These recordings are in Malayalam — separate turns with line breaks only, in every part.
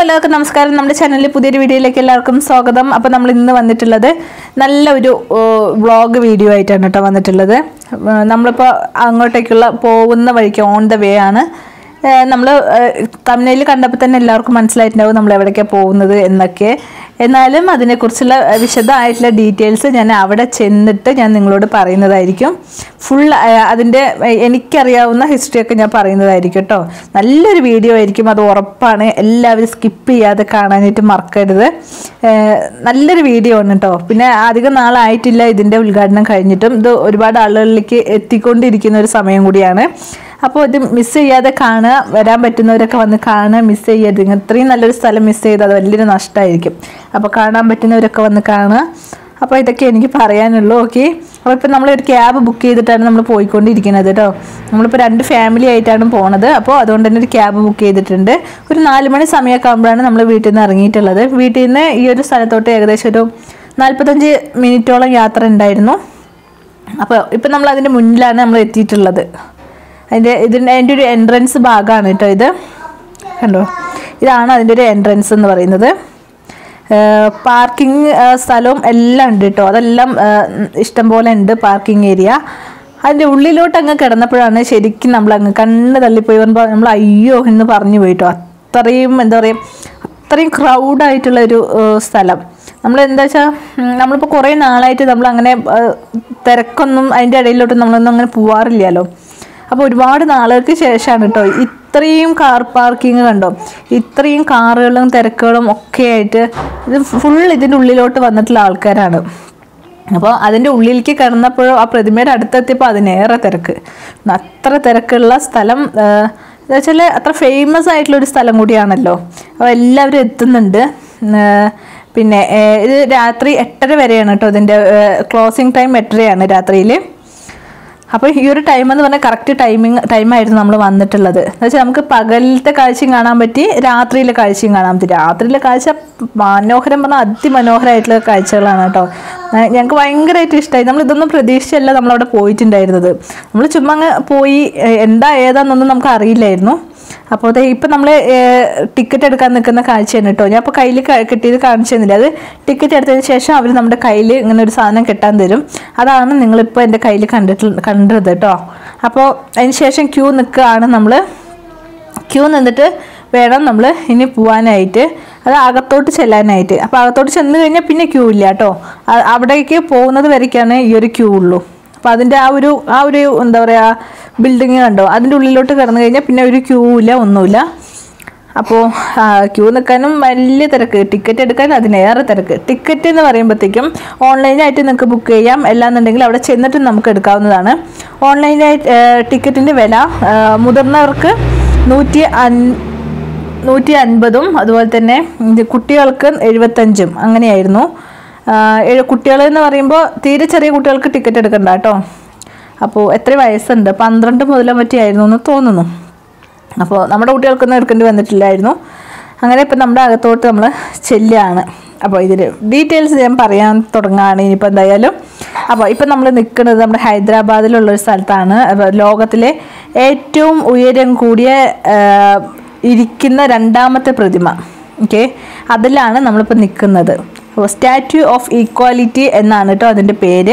എല്ലാവർക്കും നമസ്കാരം നമ്മുടെ ചാനലിൽ പുതിയൊരു വീഡിയോയിലേക്ക് എല്ലാവർക്കും സ്വാഗതം അപ്പോൾ നമ്മൾ ഇന്ന് വന്നിട്ടുള്ളത് നല്ല ഒരു വ്ളോഗ് വീഡിയോ ആയിട്ടാണ് കേട്ടോ വന്നിട്ടുള്ളത് ഏഹ് നമ്മളിപ്പോൾ അങ്ങോട്ടേക്കുള്ള പോകുന്ന വഴിക്ക് ഓൺ ദ വേ ആണ് നമ്മൾ തമിഴിൽ കണ്ടപ്പോൾ തന്നെ എല്ലാവർക്കും മനസ്സിലായിട്ടുണ്ടാവും നമ്മൾ എവിടേക്കാണ് പോകുന്നത് എന്നൊക്കെ എന്നാലും അതിനെക്കുറിച്ചുള്ള വിശദമായിട്ടുള്ള ഡീറ്റെയിൽസ് ഞാൻ അവിടെ ചെന്നിട്ട് ഞാൻ നിങ്ങളോട് പറയുന്നതായിരിക്കും ഫുൾ അതിൻ്റെ എനിക്കറിയാവുന്ന ഹിസ്റ്ററിയൊക്കെ ഞാൻ പറയുന്നതായിരിക്കും കേട്ടോ നല്ലൊരു വീഡിയോ ആയിരിക്കും അത് ഉറപ്പാണ് എല്ലാവരും സ്കിപ്പ് ചെയ്യാതെ കാണാനായിട്ട് മറക്കരുത് ഏഹ് നല്ലൊരു വീഡിയോ ആണ് കേട്ടോ പിന്നെ അധികം നാളായിട്ടില്ല ഇതിൻ്റെ ഉദ്ഘാടനം കഴിഞ്ഞിട്ടും ഇത് ഒരുപാട് ആളുകളിലേക്ക് എത്തിക്കൊണ്ടിരിക്കുന്ന ഒരു സമയം കൂടിയാണ് അപ്പോൾ ഇത് മിസ് ചെയ്യാതെ കാണുക വരാൻ പറ്റുന്നവരൊക്കെ വന്ന് കാണുക മിസ് ചെയ്യരുത് ഇങ്ങനെ ഇത്രയും നല്ലൊരു സ്ഥലം മിസ് ചെയ്ത് അത് വലിയൊരു നഷ്ടമായിരിക്കും അപ്പോൾ കാണാൻ പറ്റുന്നവരൊക്കെ വന്ന് കാണുക അപ്പോൾ ഇതൊക്കെ എനിക്ക് പറയാനുള്ളൂ ഓക്കെ അപ്പോൾ ഇപ്പോൾ നമ്മളൊരു ക്യാബ് ബുക്ക് ചെയ്തിട്ടാണ് നമ്മൾ പോയിക്കൊണ്ടിരിക്കുന്നത് കേട്ടോ നമ്മളിപ്പോൾ രണ്ട് ഫാമിലി ആയിട്ടാണ് പോണത് അപ്പോൾ അതുകൊണ്ട് തന്നെ ഒരു ക്യാബ് ബുക്ക് ചെയ്തിട്ടുണ്ട് ഒരു നാല് മണി സമയമൊക്കെ ആകുമ്പോഴാണ് നമ്മൾ വീട്ടിൽ നിന്ന് ഇറങ്ങിയിട്ടുള്ളത് വീട്ടിൽ നിന്ന് ഈ ഒരു സ്ഥലത്തോട്ട് ഏകദേശം ഒരു നാൽപ്പത്തഞ്ച് മിനിറ്റോളം യാത്ര ഉണ്ടായിരുന്നു അപ്പോൾ ഇപ്പം നമ്മൾ അതിൻ്റെ മുന്നിലാണ് നമ്മൾ എത്തിയിട്ടുള്ളത് അതിൻ്റെ ഇതിൻ്റെ അതിൻ്റെ ഒരു എൻട്രൻസ് ഭാഗമാണ് കേട്ടോ ഇത് കണ്ടോ ഇതാണ് അതിൻ്റെ ഒരു എൻട്രൻസ് എന്ന് പറയുന്നത് പാർക്കിംഗ് സ്ഥലവും എല്ലാം ഉണ്ട് കേട്ടോ അതെല്ലാം ഇഷ്ടം പോലെ ഉണ്ട് പാർക്കിംഗ് ഏരിയ അതിൻ്റെ ഉള്ളിലോട്ട് അങ്ങ് കിടന്നപ്പോഴാണ് ശരിക്കും നമ്മൾ അങ്ങ് കണ്ണ് തള്ളിപ്പോയി വരുമ്പോൾ നമ്മൾ അയ്യോ എന്ന് പറഞ്ഞു പോയിട്ടോ അത്രയും എന്താ പറയുക അത്രയും ക്രൗഡായിട്ടുള്ള ഒരു ഏഹ്, സ്ഥലം നമ്മൾ എന്താ വെച്ചാൽ നമ്മളിപ്പോൾ കുറേ നാളായിട്ട് നമ്മൾ അങ്ങനെ ഏഹ്, തിരക്കൊന്നും അതിൻ്റെ ഇടയിലോട്ട് നമ്മളൊന്നും അങ്ങനെ പോവാറില്ലല്ലോ അപ്പോൾ ഒരുപാട് നാളുകൾക്ക് ശേഷമാണ് കേട്ടോ ഇത്രയും കാർ പാർക്കിംഗ് കണ്ടോ ഇത്രയും കാറുകളും തിരക്കുകളും ഒക്കെ ആയിട്ട് ഇത് ഫുൾ ഇതിൻ്റെ ഉള്ളിലോട്ട് വന്നിട്ടുള്ള ആൾക്കാരാണ് അപ്പോൾ അതിൻ്റെ ഉള്ളിലേക്ക് കിടന്നപ്പോഴും ആ പ്രതിമയുടെ അടുത്തെത്തിയപ്പോൾ അതിനേറെ തിരക്ക് അത്ര തിരക്കുള്ള സ്ഥലം എന്ന് വെച്ചാൽ അത്ര ഫേമസ് ആയിട്ടുള്ള ഒരു സ്ഥലം കൂടിയാണല്ലോ അപ്പോൾ എല്ലാവരും എത്തുന്നുണ്ട് ഏഹ് പിന്നെ ഏഹ് ഇത് രാത്രി എട്ടര വരെയാണ് കേട്ടോ ഇതിൻ്റെ ക്ലോസിങ് ടൈം എട്ടരയാണ് രാത്രിയിൽ അപ്പോൾ ഈ ഒരു ടൈം എന്ന് പറഞ്ഞാൽ കറക്റ്റ് ടൈമിങ് ടൈമായിരുന്നു നമ്മൾ വന്നിട്ടുള്ളത് എന്ന് വെച്ചാൽ നമുക്ക് പകലത്തെ കാഴ്ചയും കാണാൻ പറ്റി രാത്രിയിലെ കാഴ്ചയും കാണാൻ പറ്റി രാത്രിയിലെ കാഴ്ച മനോഹരം പറഞ്ഞാൽ അതിമനോഹരമായിട്ടുള്ള കാഴ്ചകളാണ് കേട്ടോ ഏഹ് ഞങ്ങൾക്ക് ഭയങ്കരമായിട്ട് ഇഷ്ടമായി നമ്മൾ ഇതൊന്നും പ്രതീക്ഷിച്ചല്ല നമ്മളവിടെ പോയിട്ടുണ്ടായിരുന്നത് നമ്മൾ ചുമ്മാ അങ്ങ് പോയി ഏഹ് എന്താ ഏതാന്നൊന്നും നമുക്ക് അറിയില്ലായിരുന്നു അപ്പോൾ ദേ ഇപ്പം നമ്മൾ ടിക്കറ്റ് എടുക്കാൻ നിൽക്കുന്ന കാഴ്ചയാണ് കേട്ടോ ഞാൻ അപ്പോൾ കയ്യിൽ കിട്ടിയത് കാണിച്ചു തന്നില്ല അത് ടിക്കറ്റ് എടുത്തതിന് ശേഷം അവർ നമ്മുടെ കയ്യിൽ ഇങ്ങനെ ഒരു സാധനം കെട്ടാൻ തരും അതാണ് നിങ്ങളിപ്പോൾ എൻ്റെ കയ്യിൽ കണ്ടിട്ട് കണ്ടത് കേട്ടോ അപ്പോൾ അതിന് ശേഷം ക്യൂ നിൽക്കുകയാണ് നമ്മൾ ക്യൂ നിന്നിട്ട് വേണം നമ്മൾ ഇനി പോവാനായിട്ട് അത് അകത്തോട്ട് ചെല്ലാനായിട്ട് അപ്പോൾ അകത്തോട്ട് ചെന്ന് കഴിഞ്ഞാൽ പിന്നെ ക്യൂ ഇല്ല കേട്ടോ അ- അവിടേക്ക് പോകുന്നത് വരയ്ക്കാണ് ഈ ഒരു ക്യൂ ഉള്ളൂ അപ്പോൾ അതിൻ്റെ ആ ഒരു ആ ഒരു എന്താ പറയുക ബിൽഡിങ് കണ്ടോ അതിൻ്റെ ഉള്ളിലോട്ട് കടന്നു കഴിഞ്ഞാൽ പിന്നെ ഒരു ക്യൂ ഇല്ല ഒന്നുമില്ല അപ്പോൾ ക്യൂ നിൽക്കാനും വലിയ തിരക്ക് ടിക്കറ്റ് എടുക്കാൻ അതിനേറെ തിരക്ക് ടിക്കറ്റ് എന്ന് പറയുമ്പോഴത്തേക്കും ഓൺലൈനായിട്ട് നിങ്ങൾക്ക് ബുക്ക് ചെയ്യാം അല്ലാന്നുണ്ടെങ്കിൽ അവിടെ ചെന്നിട്ട് നമുക്ക് എടുക്കാവുന്നതാണ് ഓൺലൈനായിട്ട് ടിക്കറ്റിൻ്റെ വില ആ, മുതിർന്നവർക്ക് നൂറ്റി അൻ നൂറ്റി അൻപതും അതുപോലെ തന്നെ ഇത് കുട്ടികൾക്ക് എഴുപത്തഞ്ചും അങ്ങനെയായിരുന്നു കുട്ടികൾ എന്ന് പറയുമ്പോൾ തീരെ ചെറിയ കുട്ടികൾക്ക് ടിക്കറ്റ് എടുക്കണ്ട കേട്ടോ അപ്പോൾ എത്ര വയസ്സുണ്ട് പന്ത്രണ്ട് മുതലേ പറ്റിയായിരുന്നു എന്ന് തോന്നുന്നു അപ്പോൾ നമ്മുടെ കുട്ടികൾക്കൊന്നും എടുക്കേണ്ടി വന്നിട്ടില്ലായിരുന്നു അങ്ങനെ ഇപ്പം നമ്മുടെ അകത്തോട്ട് നമ്മൾ ചെല്ലുകയാണ് അപ്പോൾ ഇതിൽ ഡീറ്റെയിൽസ് ഞാൻ പറയാൻ തുടങ്ങുകയാണ് ഇനിയിപ്പോൾ എന്തായാലും അപ്പോൾ ഇപ്പം നമ്മൾ നിൽക്കുന്നത് നമ്മുടെ ഹൈദരാബാദിലുള്ള ഒരു സ്ഥലത്താണ് അപ്പോൾ ലോകത്തിലെ ഏറ്റവും ഉയരം കൂടിയ ആ, ഇരിക്കുന്ന രണ്ടാമത്തെ പ്രതിമ ഓക്കെ അതിലാണ് നമ്മളിപ്പോൾ നിൽക്കുന്നത് അപ്പോൾ സ്റ്റാച്യു ഓഫ് ഈക്വാലിറ്റി എന്നാണ് കേട്ടോ അതിൻ്റെ പേര്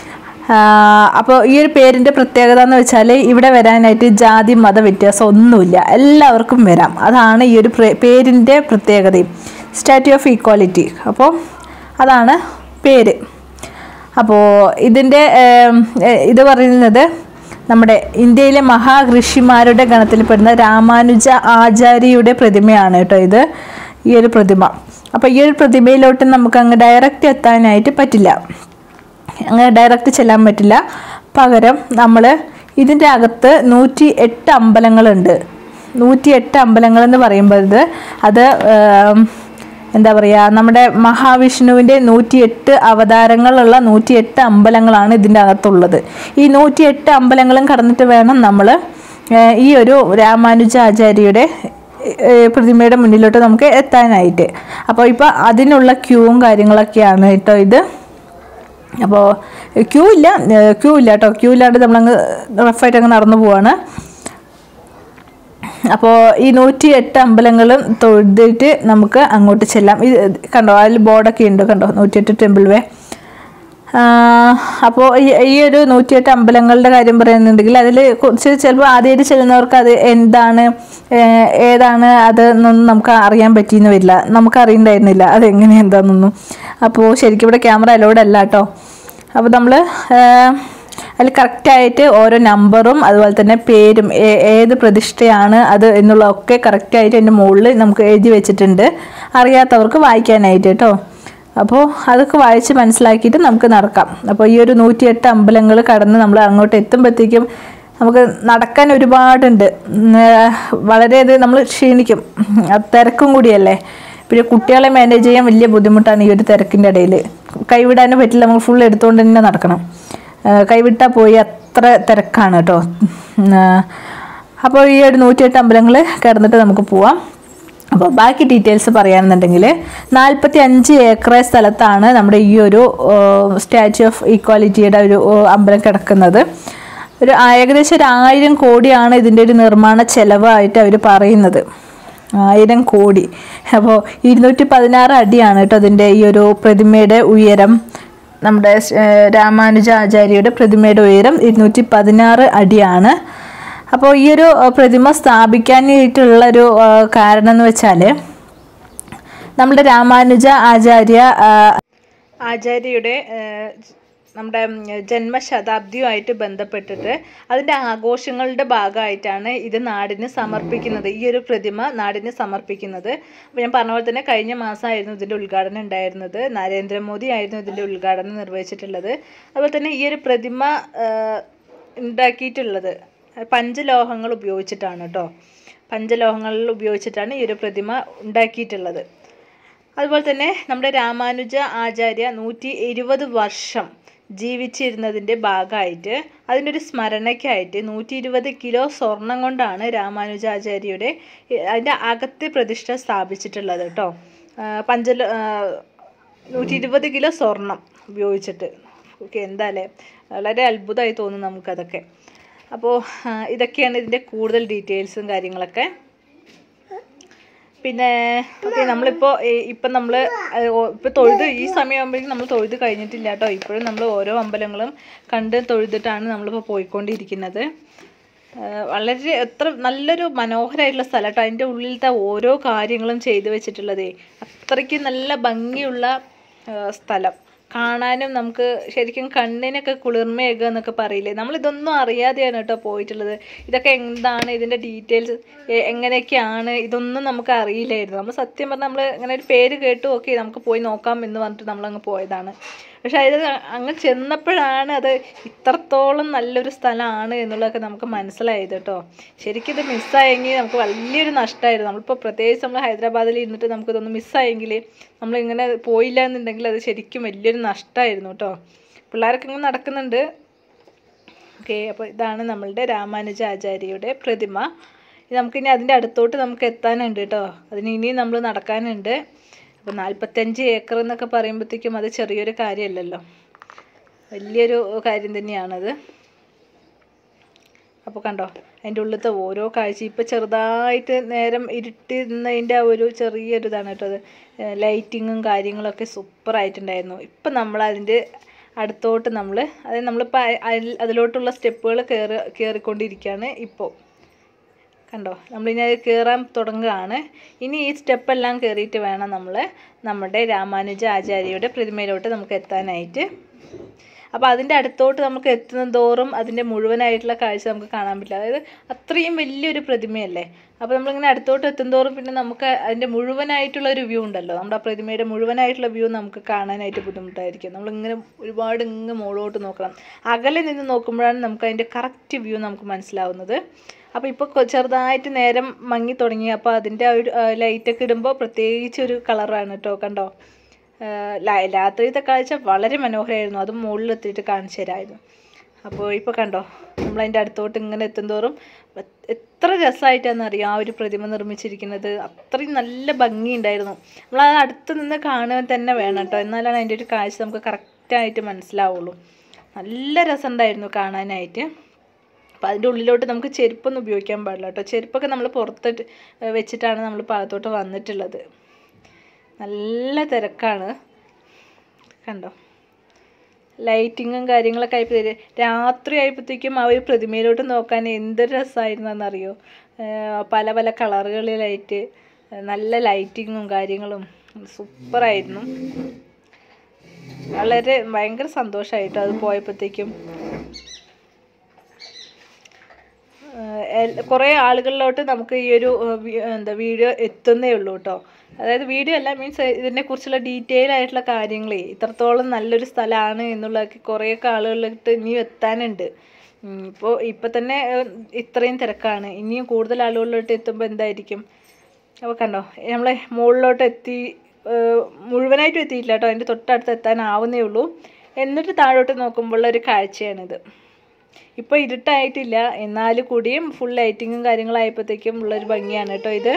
അപ്പോൾ ഈ ഒരു പേരിൻ്റെ പ്രത്യേകത എന്ന് വെച്ചാൽ ഇവിടെ വരാനായിട്ട് ജാതി മത വ്യത്യാസം ഒന്നുമില്ല എല്ലാവർക്കും വരാം അതാണ് ഈ ഒരു പ്ര- പേരിൻ്റെ പ്രത്യേകതയും സ്റ്റാറ്റ്യൂ ഓഫ് ഈക്വാലിറ്റി അപ്പോൾ അതാണ് പേര് അപ്പോൾ ഇതിൻ്റെ ഏം, ഏ, ഇത് പറയുന്നത് നമ്മുടെ ഇന്ത്യയിലെ മഹാഋഷിമാരുടെ ഗണത്തിൽപ്പെടുന്ന രാമാനുജ ആചാര്യയുടെ പ്രതിമയാണ് കേട്ടോ ഇത് ഈ ഒരു പ്രതിമ അപ്പോൾ ഈ ഒരു പ്രതിമയിലോട്ട് നമുക്ക് അങ്ങ് ഡയറക്റ്റ് എത്താനായിട്ട് പറ്റില്ല അങ്ങനെ ഡയറക്റ്റ് ചെല്ലാൻ പറ്റില്ല പകരം നമ്മൾ ഇതിൻ്റെ അകത്ത് നൂറ്റി എട്ട് അമ്പലങ്ങളുണ്ട് നൂറ്റി എട്ട് അമ്പലങ്ങൾ എന്ന് പറയുമ്പോൾ ഇത് അത് ഏം, എന്താ പറയുക നമ്മുടെ മഹാവിഷ്ണുവിൻ്റെ നൂറ്റിയെട്ട് അവതാരങ്ങളുള്ള നൂറ്റിയെട്ട് അമ്പലങ്ങളാണ് ഇതിൻ്റെ അകത്തുള്ളത് ഈ നൂറ്റിയെട്ട് അമ്പലങ്ങളും കടന്നിട്ട് വേണം നമ്മൾ ഈ ഒരു രാമാനുജാചാര്യയുടെ ഏഹ് പ്രതിമയുടെ മുന്നിലോട്ട് നമുക്ക് എത്താനായിട്ട് അപ്പോൾ ഇപ്പോൾ അതിനുള്ള ക്യൂവും കാര്യങ്ങളൊക്കെയാണ് കേട്ടോ ഇത് അപ്പോൾ ക്യൂ ഇല്ല ക്യൂ ഇല്ല കേട്ടോ ക്യൂ ഇല്ലാണ്ട് നമ്മളങ്ങ് റഫായിട്ട് അങ്ങ് നടന്നു പോവാണ് അപ്പോൾ ഈ നൂറ്റി എട്ട് അമ്പലങ്ങളും തൊഴുതിട്ട് നമുക്ക് അങ്ങോട്ട് ചെല്ലാം ഇത് കണ്ടോ അതിൽ ബോർഡൊക്കെ ഉണ്ട് കണ്ടോ നൂറ്റിയെട്ട് ടെമ്പിൾ വേ അപ്പോൾ ഈ ഈ ഒരു നൂറ്റിയെട്ട് അമ്പലങ്ങളുടെ കാര്യം പറയുന്നുണ്ടെങ്കിൽ അതിൽ കുറച്ച് ചിലപ്പോൾ ആദ്യമായിട്ട് ചെല്ലുന്നവർക്ക് അത് എന്താണ് ഏഹ് ഏതാണ് അത് എന്നൊന്നും നമുക്ക് അറിയാൻ പറ്റിയെന്ന് വരില്ല നമുക്ക് അറിയണ്ടായിരുന്നില്ല അത് എങ്ങനെ എന്താണെന്നൊന്നും അപ്പോൾ ശരിക്കും ഇവിടെ ക്യാമറ അലോഡ് അല്ല കേട്ടോ അപ്പോൾ നമ്മൾ അതിൽ കറക്റ്റായിട്ട് ഓരോ നമ്പറും അതുപോലെ തന്നെ പേരും ഏ- ഏത് പ്രതിഷ്ഠയാണ് അത് എന്നുള്ളതൊക്കെ കറക്റ്റായിട്ട് അതിൻ്റെ മുകളിൽ നമുക്ക് എഴുതി വെച്ചിട്ടുണ്ട് അറിയാത്തവർക്ക് വായിക്കാനായിട്ട് കേട്ടോ അപ്പോൾ അതൊക്കെ വായിച്ച് മനസ്സിലാക്കിയിട്ട് നമുക്ക് നടക്കാം അപ്പോൾ ഈ ഒരു നൂറ്റിയെട്ട് അമ്പലങ്ങൾ കടന്ന് നമ്മൾ അങ്ങോട്ട് എത്തുമ്പോഴത്തേക്കും നമുക്ക് നടക്കാൻ ഒരുപാടുണ്ട് ഉം, ഏഹ് വളരെ അത് നമ്മൾ ക്ഷീണിക്കും അത് തിരക്കും കൂടിയല്ലേ പിന്നെ കുട്ടികളെ മാനേജ് ചെയ്യാൻ വലിയ ബുദ്ധിമുട്ടാണ് ഈ ഒരു തിരക്കിൻ്റെ ഇടയിൽ കൈവിടാനും പറ്റില്ല നമുക്ക് ഫുൾ എടുത്തുകൊണ്ട് തന്നെ നടക്കണം ഏഹ് കൈവിട്ടാൽ പോയി അത്ര തിരക്കാണ് കേട്ടോ ഉം, ഏഹ് അപ്പോൾ ഈ ഒരു നൂറ്റിയെട്ട് അമ്പലങ്ങൾ കിടന്നിട്ട് നമുക്ക് പോവാം അപ്പോൾ ബാക്കി ഡീറ്റെയിൽസ് പറയുകയാണെന്നുണ്ടെങ്കിൽ നാൽപ്പത്തി അഞ്ച് ഏക്കർ സ്ഥലത്താണ് നമ്മുടെ ഈ ഒരു സ്റ്റാച്യു ഓഫ് ഈക്വാലിറ്റിയുടെ ഒരു ഓ, അമ്പലം കിടക്കുന്നത് ഒരു ആ- ഏകദേശം ഒരു ആയിരം കോടിയാണ് ഇതിൻ്റെ ഒരു നിർമ്മാണ ചെലവായിട്ട് അവർ പറയുന്നത് ആയിരം കോടി അപ്പോൾ ഇരുന്നൂറ്റി പതിനാറ് അടിയാണ് കേട്ടോ അതിൻ്റെ ഈ ഒരു പ്രതിമയുടെ ഉയരം നമ്മുടെ ഏഹ്, രാമാനുജ ആചാര്യയുടെ പ്രതിമയുടെ ഉയരം ഇരുന്നൂറ്റി പതിനാറ് അടിയാണ് അപ്പോൾ ഈ ഒരു ഏഹ്, പ്രതിമ സ്ഥാപിക്കാനായിട്ടുള്ളൊരു ഏഹ്, കാരണം എന്ന് വെച്ചാൽ നമ്മുടെ രാമാനുജ ആചാര്യ ആ, ആചാര്യയുടെ ഏഹ്, നമ്മുടെ ഉം, ജന്മശതാബ്ദിയുമായിട്ട് ബന്ധപ്പെട്ടിട്ട് അതിൻ്റെ ആഘോഷങ്ങളുടെ ഭാഗമായിട്ടാണ് ഇത് നാടിന് സമർപ്പിക്കുന്നത് ഈ ഒരു പ്രതിമ നാടിന് സമർപ്പിക്കുന്നത് അപ്പോൾ ഞാൻ പറഞ്ഞ പോലെ തന്നെ കഴിഞ്ഞ മാസമായിരുന്നു ഇതിൻ്റെ ഉദ്ഘാടനം ഉണ്ടായിരുന്നത് നരേന്ദ്രമോദി ആയിരുന്നു ഇതിൻ്റെ ഉദ്ഘാടനം നിർവഹിച്ചിട്ടുള്ളത് അതുപോലെ തന്നെ ഈ ഒരു പ്രതിമ ഏഹ്, ഉണ്ടാക്കിയിട്ടുള്ളത് പഞ്ചലോഹങ്ങൾ ഉപയോഗിച്ചിട്ടാണ് കേട്ടോ പഞ്ചലോഹങ്ങളിൽ ഉപയോഗിച്ചിട്ടാണ് ഈ ഒരു പ്രതിമ ഉണ്ടാക്കിയിട്ടുള്ളത് അതുപോലെ തന്നെ നമ്മുടെ രാമാനുജ ആചാര്യ നൂറ്റി ഇരുപത് വർഷം ജീവിച്ചിരുന്നതിൻ്റെ ഭാഗമായിട്ട് അതിൻ്റെ ഒരു സ്മരണയ്ക്കായിട്ട് നൂറ്റി ഇരുപത് കിലോ സ്വർണം കൊണ്ടാണ് രാമാനുജാചാര്യയുടെ ഏ, അതിൻ്റെ അകത്തെ പ്രതിഷ്ഠ സ്ഥാപിച്ചിട്ടുള്ളത് കേട്ടോ ആ, പഞ്ചല നൂറ്റി ഇരുപത് കിലോ സ്വർണം ഉപയോഗിച്ചിട്ട് ഓക്കെ എന്താല്ലേ വളരെ അത്ഭുതമായി തോന്നും നമുക്കതൊക്കെ അപ്പോൾ ആ, ഇതൊക്കെയാണ് ഇതിൻ്റെ കൂടുതൽ ഡീറ്റെയിൽസും കാര്യങ്ങളൊക്കെ പിന്നെ ഓക്കെ നമ്മളിപ്പോൾ ഇപ്പം നമ്മൾ ഇപ്പോൾ തൊഴുത് ഈ സമയമാകുമ്പോഴേക്കും നമ്മൾ തൊഴുത് കഴിഞ്ഞിട്ടില്ല കേട്ടോ ഇപ്പോഴും നമ്മൾ ഓരോ അമ്പലങ്ങളും കണ്ട് തൊഴുതിട്ടാണ് നമ്മളിപ്പോൾ പോയിക്കൊണ്ടിരിക്കുന്നത് ആ, വളരെ എത്ര നല്ലൊരു മനോഹരമായിട്ടുള്ള സ്ഥലം കേട്ടോ അതിൻ്റെ ഉള്ളിലത്തെ ഓരോ കാര്യങ്ങളും ചെയ്തു വെച്ചിട്ടുള്ളതേ അത്രയ്ക്ക് നല്ല ഭംഗിയുള്ള ആ, സ്ഥലം കാണാനും നമുക്ക് ശരിക്കും കണ്ണിനൊക്കെ കുളിർമയേകുക എന്നൊക്കെ പറയില്ലേ നമ്മൾ ഇതൊന്നും അറിയാതെയാണ് കേട്ടോ പോയിട്ടുള്ളത് ഇതൊക്കെ എന്താണ് ഇതിൻ്റെ ഡീറ്റെയിൽസ് എങ്ങനെയൊക്കെയാണ് ഇതൊന്നും നമുക്ക് അറിയില്ലായിരുന്നു നമ്മൾ സത്യം പറഞ്ഞാൽ നമ്മൾ അങ്ങനെ ഒരു പേര് കേട്ടു ഓക്കെ നമുക്ക് പോയി നോക്കാം എന്ന് പറഞ്ഞിട്ട് നമ്മളങ്ങ് പോയതാണ് പക്ഷെ അത് അങ്ങ് ചെന്നപ്പോഴാണ് അത് ഇത്രത്തോളം നല്ലൊരു സ്ഥലമാണ് എന്നുള്ളതൊക്കെ നമുക്ക് മനസ്സിലായത് കേട്ടോ ശരിക്കും ഇത് മിസ്സായെങ്കിൽ നമുക്ക് വലിയൊരു നഷ്ടമായിരുന്നു നമ്മളിപ്പോൾ പ്രത്യേകിച്ച് നമ്മൾ ഹൈദരാബാദിൽ ഇരുന്നിട്ട് നമുക്കിതൊന്ന് മിസ്സായെങ്കിൽ നമ്മളിങ്ങനെ പോയില്ല എന്നുണ്ടെങ്കിൽ അത് ശരിക്കും വലിയൊരു നഷ്ടമായിരുന്നു കേട്ടോ പിള്ളേരൊക്കെ ഇങ്ങനെ നടക്കുന്നുണ്ട് ഓക്കെ അപ്പോൾ ഇതാണ് നമ്മളുടെ രാമാനുജ ആചാര്യയുടെ പ്രതിമ ഇനി നമുക്കിനി അതിൻ്റെ അടുത്തോട്ട് നമുക്ക് എത്താനുണ്ട് കേട്ടോ അതിന് ഇനിയും നമ്മൾ നടക്കാനുണ്ട് അപ്പോൾ നാൽപ്പത്തഞ്ച് ഏക്കർ എന്നൊക്കെ പറയുമ്പോഴത്തേക്കും അത് ചെറിയൊരു കാര്യമല്ലല്ലോ വലിയൊരു കാര്യം തന്നെയാണത് അപ്പോൾ കണ്ടോ അതിൻ്റെ ഉള്ളിലത്തെ ഓരോ കാഴ്ച ഇപ്പോൾ ചെറുതായിട്ട് നേരം ഇരുട്ടുന്നതിൻ്റെ ആ ഒരു ചെറിയൊരു ഇതാണ് കേട്ടോ അത് ലൈറ്റിങ്ങും കാര്യങ്ങളൊക്കെ സൂപ്പറായിട്ടുണ്ടായിരുന്നു ഇപ്പം നമ്മൾ അതിൻ്റെ അടുത്തോട്ട് നമ്മൾ അതായത് നമ്മളിപ്പോൾ അതിൽ അതിലോട്ടുള്ള സ്റ്റെപ്പുകൾ കയറി കയറിക്കൊണ്ടിരിക്കുകയാണ് ഇപ്പോൾ കണ്ടോ നമ്മളിനി അത് കയറാൻ തുടങ്ങുകയാണ് ഇനി ഈ സ്റ്റെപ്പെല്ലാം കയറിയിട്ട് വേണം നമ്മൾ നമ്മുടെ രാമാനുജ ആചാര്യയുടെ പ്രതിമയിലോട്ട് നമുക്ക് എത്താനായിട്ട് അപ്പോൾ അതിൻ്റെ അടുത്തോട്ട് നമുക്ക് എത്തുന്ന തോറും അതിൻ്റെ മുഴുവനായിട്ടുള്ള കാഴ്ച നമുക്ക് കാണാൻ പറ്റില്ല അതായത് അത്രയും വലിയൊരു പ്രതിമയല്ലേ അപ്പോൾ നമ്മളിങ്ങനെ അടുത്തോട്ട് എത്തുന്തോറും പിന്നെ നമുക്ക് അതിൻ്റെ മുഴുവനായിട്ടുള്ള ഒരു വ്യൂ ഉണ്ടല്ലോ നമ്മുടെ ആ പ്രതിമയുടെ മുഴുവനായിട്ടുള്ള വ്യൂ നമുക്ക് കാണാനായിട്ട് ബുദ്ധിമുട്ടായിരിക്കും നമ്മളിങ്ങനെ ഒരുപാട് ഇങ്ങ് മുകളിലോട്ട് നോക്കണം അകലെ നിന്ന് നോക്കുമ്പോഴാണ് നമുക്ക് അതിൻ്റെ കറക്റ്റ് വ്യൂ നമുക്ക് മനസ്സിലാവുന്നത് അപ്പോൾ ഇപ്പോൾ ചെറുതായിട്ട് നേരം മങ്ങി തുടങ്ങി അപ്പോൾ അതിൻ്റെ ആ ഒരു ലൈറ്റൊക്കെ ഇടുമ്പോൾ പ്രത്യേകിച്ച് ഒരു കളറാണ് കേട്ടോ കണ്ടോ ലാ- രാത്രിയിലത്തെ കാഴ്ച വളരെ മനോഹരമായിരുന്നു അതും മുകളിലെത്തിയിട്ട് കാണിച്ചു തരാമായിരുന്നു അപ്പോൾ ഇപ്പോൾ കണ്ടോ നമ്മളതിൻ്റെ അടുത്തോട്ട് ഇങ്ങനെ എത്തുന്തോറും എ- എത്ര രസമായിട്ടാണെന്ന് അറിയാം ആ ഒരു പ്രതിമ നിർമ്മിച്ചിരിക്കുന്നത് അത്രയും നല്ല ഭംഗിയുണ്ടായിരുന്നു നമ്മൾ അത് അടുത്ത് നിന്ന് കാണുക തന്നെ വേണം കേട്ടോ എന്നാലാണ് അതിൻ്റെ ഒരു കാഴ്ച നമുക്ക് കറക്റ്റായിട്ട് മനസ്സിലാവുള്ളൂ നല്ല രസമുണ്ടായിരുന്നു കാണാനായിട്ട് അപ്പോൾ അതിൻ്റെ ഉള്ളിലോട്ട് നമുക്ക് ചെരുപ്പൊന്നും ഉപയോഗിക്കാൻ പാടില്ല കേട്ടോ ചെരുപ്പൊക്കെ നമ്മൾ പുറത്തിട്ട് ഏഹ് വെച്ചിട്ടാണ് നമ്മൾ ഭാഗത്തോട്ട് വന്നിട്ടുള്ളത് നല്ല തിരക്കാണ് കണ്ടോ ലൈറ്റിങ്ങും കാര്യങ്ങളൊക്കെ ആയപ്പോൾ രാത്രി ആയപ്പോഴത്തേക്കും ആ ഒരു പ്രതിമയിലോട്ട് നോക്കാൻ എന്ത് രസമായിരുന്നെന്നറിയോ ഏഹ് പല പല കളറുകളിലായിട്ട് നല്ല ലൈറ്റിങ്ങും കാര്യങ്ങളും സൂപ്പറായിരുന്നു വളരെ ഭയങ്കര സന്തോഷമായിട്ടോ അത് പോയപ്പോഴത്തേക്കും കുറേ ആളുകളിലോട്ട് നമുക്ക് ഈ ഒരു ഏഹ് വി- എന്താ വീഡിയോ എത്തുന്നേ ഉള്ളൂ കേട്ടോ അതായത് വീഡിയോ അല്ല മീൻസ് ഇതിനെക്കുറിച്ചുള്ള ഡീറ്റെയിൽ ആയിട്ടുള്ള കാര്യങ്ങളേ ഇത്രത്തോളം നല്ലൊരു സ്ഥലമാണ് എന്നുള്ളതൊക്കെ കുറേയൊക്കെ ആളുകളിലോട്ട് ഇനിയും എത്താനുണ്ട് ഇപ്പോൾ ഇപ്പം തന്നെ ഏഹ് ഇത്രയും തിരക്കാണ് ഇനിയും കൂടുതൽ ആളുകളിലോട്ട് എത്തുമ്പോൾ എന്തായിരിക്കും അപ്പോൾ കണ്ടോ നമ്മളെ മുകളിലോട്ട് എത്തി ഏഹ് മുഴുവനായിട്ടും എത്തിയിട്ടില്ല കേട്ടോ അതിൻ്റെ തൊട്ടടുത്ത് എത്താനാവുന്നേ ഉള്ളൂ എന്നിട്ട് താഴോട്ട് നോക്കുമ്പോൾ ഒരു കാഴ്ചയാണിത് ഇപ്പോൾ ഇരുട്ടായിട്ടില്ല എന്നാൽ കൂടിയും ഫുൾ ലൈറ്റിങ്ങും കാര്യങ്ങളായപ്പോഴത്തേക്കും ഉള്ളൊരു ഭംഗിയാണ് കേട്ടോ ഇത്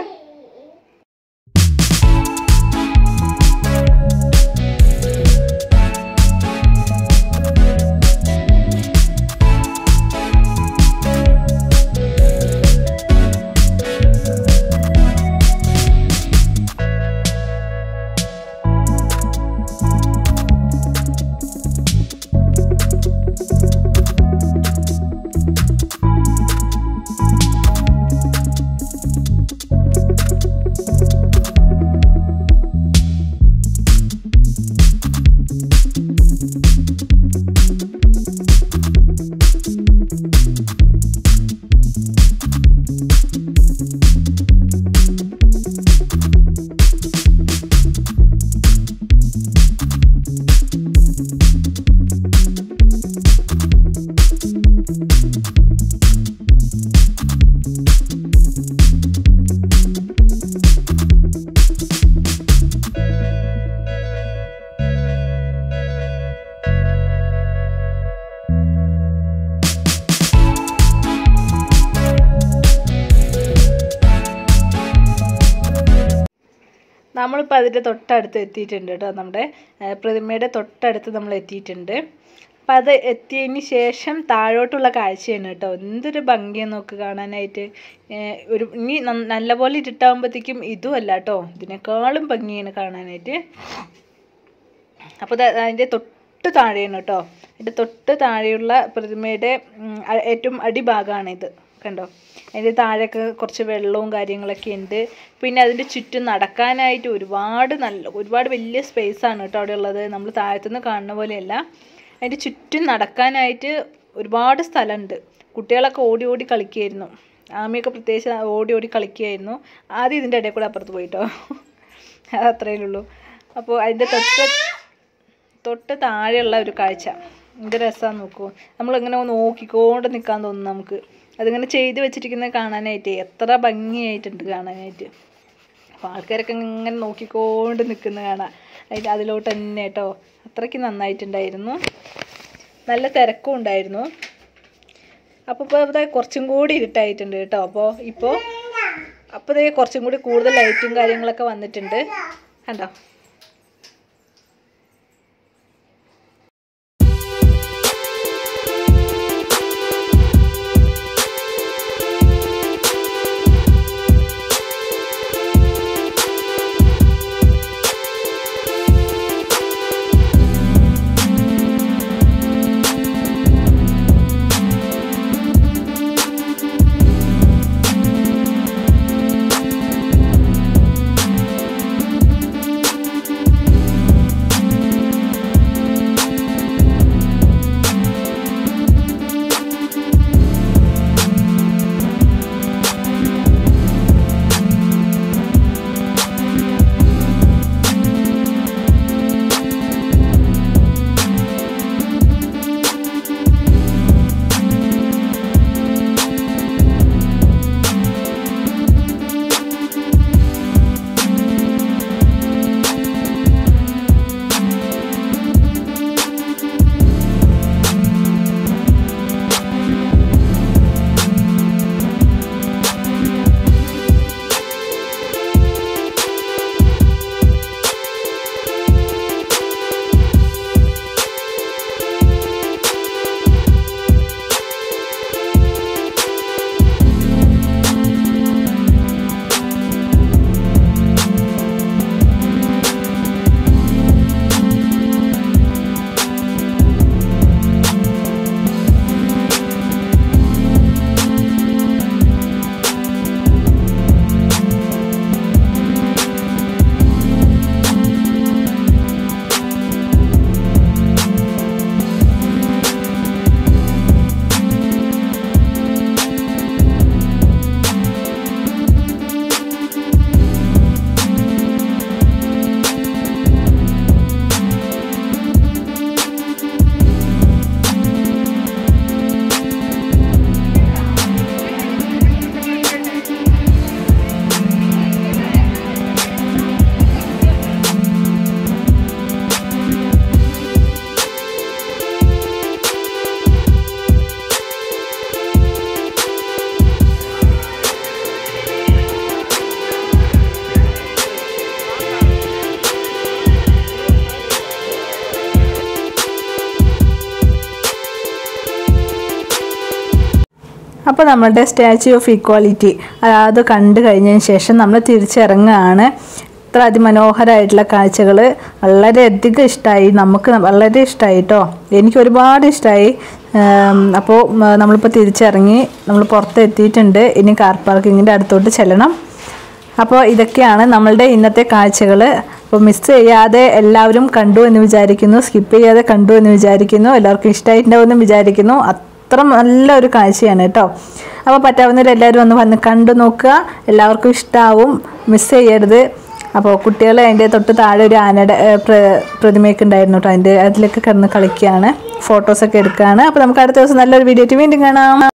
നമ്മളിപ്പോൾ അതിൻ്റെ തൊട്ടടുത്ത് എത്തിയിട്ടുണ്ട് കേട്ടോ നമ്മുടെ ഏഹ്, പ്രതിമയുടെ തൊട്ടടുത്ത് നമ്മൾ എത്തിയിട്ടുണ്ട് അപ്പം അത് എത്തിയതിന് ശേഷം താഴോട്ടുള്ള കാഴ്ചയാണ് കേട്ടോ എന്തൊരു ഭംഗിയാണ് നോക്ക് കാണാനായിട്ട് ഏഹ്, ഒരു ഇനി ന- നല്ലപോലെ ഇരുട്ടാകുമ്പോഴത്തേക്കും ഇതും അല്ല കേട്ടോ ഇതിനേക്കാളും ഭംഗിയാണ് കാണാനായിട്ട് അപ്പോൾ ദാ അതിൻ്റെ തൊട്ട് താഴെയാണ് കേട്ടോ അതിൻ്റെ തൊട്ട് താഴെയുള്ള പ്രതിമയുടെ ഉം, അ- ഏറ്റവും അടിഭാഗമാണിത് കണ്ടോ അതിൻ്റെ താഴെയൊക്കെ കുറച്ച് വെള്ളവും കാര്യങ്ങളൊക്കെ ഉണ്ട് പിന്നെ അതിൻ്റെ ചുറ്റും നടക്കാനായിട്ട് ഒരുപാട് നല്ല ഒരുപാട് വലിയ സ്പേസ് ആണ് കേട്ടോ അവിടെ ഉള്ളത് നമ്മൾ താഴത്തുനിന്ന് കാണുന്ന പോലെയല്ല അതിൻ്റെ ചുറ്റും നടക്കാനായിട്ട് ഒരുപാട് സ്ഥലമുണ്ട് കുട്ടികളൊക്കെ ഓടി ഓടി കളിക്കുമായിരുന്നു ആമയൊക്കെ പ്രത്യേകിച്ച് ഓടി ഓടി കളിക്കുമായിരുന്നു ആദ്യം ഇതിൻ്റെ ഇടയിൽ കൂടെ അപ്പുറത്ത് പോയിട്ടോ അത് അത്രയേ ഉള്ളൂ അപ്പോൾ അതിൻ്റെ തൊട്ട് തൊട്ട് താഴെയുള്ള ഒരു കാഴ്ച എന്ത് രസമാണെന്ന് നോക്കൂ നമ്മളിങ്ങനെ നോക്കിക്കൊണ്ട് നിൽക്കാൻ തോന്നും നമുക്ക് അതിങ്ങനെ ചെയ്ത് വെച്ചിരിക്കുന്നത് കാണാനായിട്ട് എത്ര ഭംഗിയായിട്ടുണ്ട് കാണാനായിട്ട് അപ്പോൾ ആൾക്കാരൊക്കെ ഇങ്ങനെ നോക്കിക്കൊണ്ട് നിൽക്കുന്നത് കാണാം അതിൻ്റെ അതിലോട്ട് തന്നെ കേട്ടോ അത്രയ്ക്ക് നന്നായിട്ടുണ്ടായിരുന്നു നല്ല തിരക്കും ഉണ്ടായിരുന്നു അപ്പോൾ ഇപ്പോൾ ഇവിടെ കുറച്ചും കൂടി ഇരുട്ടായിട്ടുണ്ട് കേട്ടോ അപ്പോൾ ഇപ്പോൾ അപ്പോൾ ഇതേ കുറച്ചും കൂടി കൂടുതൽ ലൈറ്റും കാര്യങ്ങളൊക്കെ വന്നിട്ടുണ്ട് കണ്ടോ അപ്പോൾ നമ്മുടെ സ്റ്റാച്യു ഓഫ് ഈക്വാലിറ്റി അത് കണ്ടു കഴിഞ്ഞതിന് ശേഷം നമ്മൾ തിരിച്ചിറങ്ങുകയാണ് ഇത്ര അതിമനോഹരമായിട്ടുള്ള കാഴ്ചകൾ വളരെയധികം ഇഷ്ടമായി നമുക്ക് വളരെ ഇഷ്ടമായി കേട്ടോ എനിക്ക് ഒരുപാട് ഇഷ്ടമായി അപ്പോൾ നമ്മളിപ്പോൾ തിരിച്ചിറങ്ങി നമ്മൾ പുറത്ത് എത്തിയിട്ടുണ്ട് ഇനി കാർ പാർക്കിങ്ങിൻ്റെ അടുത്തോട്ട് ചെല്ലണം അപ്പോൾ ഇതൊക്കെയാണ് നമ്മളുടെ ഇന്നത്തെ കാഴ്ചകൾ അപ്പോൾ മിസ് ചെയ്യാതെ എല്ലാവരും കണ്ടു എന്ന് വിചാരിക്കുന്നു സ്കിപ്പ് ചെയ്യാതെ കണ്ടു എന്ന് വിചാരിക്കുന്നു എല്ലാവർക്കും ഇഷ്ടമായിട്ടുണ്ടാവുമെന്ന് വിചാരിക്കുന്നു അത്ര നല്ലൊരു കാഴ്ചയാണ് കേട്ടോ അപ്പോൾ പറ്റാവുന്നവരെല്ലാവരും ഒന്ന് വന്ന് കണ്ടു നോക്കുക എല്ലാവർക്കും ഇഷ്ടമാവും മിസ് ചെയ്യരുത് അപ്പോൾ കുട്ടികൾ അതിൻ്റെ തൊട്ട് താഴെ ഒരു ആനയുടെ ഏ, പ്ര- പ്രതിമയൊക്കെ ഉണ്ടായിരുന്നു കേട്ടോ അതിൻ്റെ അതിലൊക്കെ കിടന്ന് കളിക്കുകയാണ് ഫോട്ടോസൊക്കെ എടുക്കുകയാണ് അപ്പോൾ നമുക്ക് അടുത്ത ദിവസം നല്ലൊരു വീഡിയോ ആയിട്ട് വീണ്ടും കാണാം